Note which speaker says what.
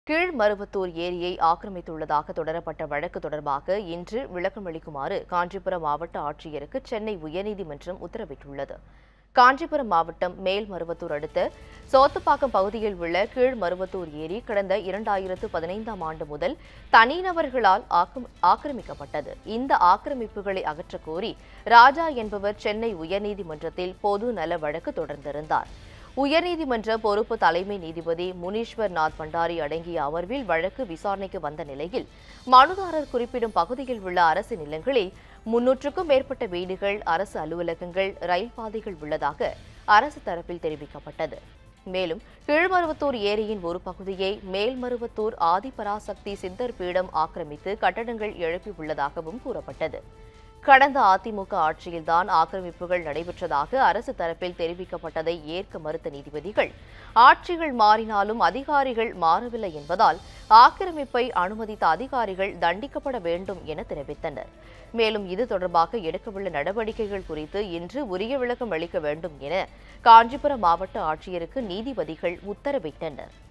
Speaker 1: கீழ்மருவத்தூர் ஏரியை ஆக்கிரமித்துள்ளதாக தொடரப்பட்ட வழக்கு தொடர்பாக இன்று விளக்கமளிக்குமாறு காஞ்சிபுரம் மாவட்ட ஆட்சியருக்கு சென்னை உயர்நீதிமன்றம் உத்தரவிட்டுள்ளது காஞ்சிபுரம் மாவட்டம் மேல்மருவத்தூர் அடுத்த சோத்துப்பாக்கம் பகுதியில் உள்ள கீழ்மருவத்தூர் ஏரி கடந்த இரண்டாயிரத்து பதினைந்தாம் ஆண்டு முதல் தனிநபர்களால் ஆக்கம்- ஆக்கிரமிக்கப்பட்டது இந்த ஆக்கிரமிப்புகளை அகற்றக் கோரி ராஜா என்பவர் சென்னை உயர்நீதிமன்றத்தில் பொது நல வழக்கு தொடர்ந்திருந்தார் உயர்நீதிமன்ற பொறுப்பு தலைமை நீதிபதி முனீஸ்வர் நாத் பண்டாரி அடங்கிய அமர்வில் வழக்கு விசாரணைக்கு வந்த நிலையில் மனுதாரர் குறிப்பிடும் பகுதியில் உள்ள அரசு நிலங்களில் முன்னூற்றுக்கும் மேற்பட்ட வீடுகள் அரசு அலுவலகங்கள் ரயில் பாதைகள் உள்ளதாக அரசு தரப்பில் தெரிவிக்கப்பட்டது மேலும் கீழ்மருவத்தூர் ஏரியின் ஒரு பகுதியை மேல்மருவத்தூர் ஆதிபராசக்தி சித்தர் பீடம் ஆக்கிரமித்து கட்டடங்கள் எழுப்பியுள்ளதாகவும் கூறப்பட்டது கடந்த அதிமுக ஆட்சியில்தான் ஆக்கிரமிப்புகள் நடைபெற்றதாக அரசு தரப்பில் தெரிவிக்கப்பட்டதை ஏற்க மறுத்த நீதிபதிகள் ஆட்சிகள் மாறினாலும் அதிகாரிகள் மாறவில்லை என்பதால் ஆக்கிரமிப்பை அனுமதித்த அதிகாரிகள் தண்டிக்கப்பட வேண்டும் என தெரிவித்தனர் மேலும் இது தொடர்பாக எடுக்கவுள்ள நடவடிக்கைகள் குறித்து இன்று உரிய விளக்கம் அளிக்க வேண்டும் என காஞ்சிபுரம் மாவட்ட ஆட்சியருக்கு நீதிபதிகள் உத்தரவிட்டனர்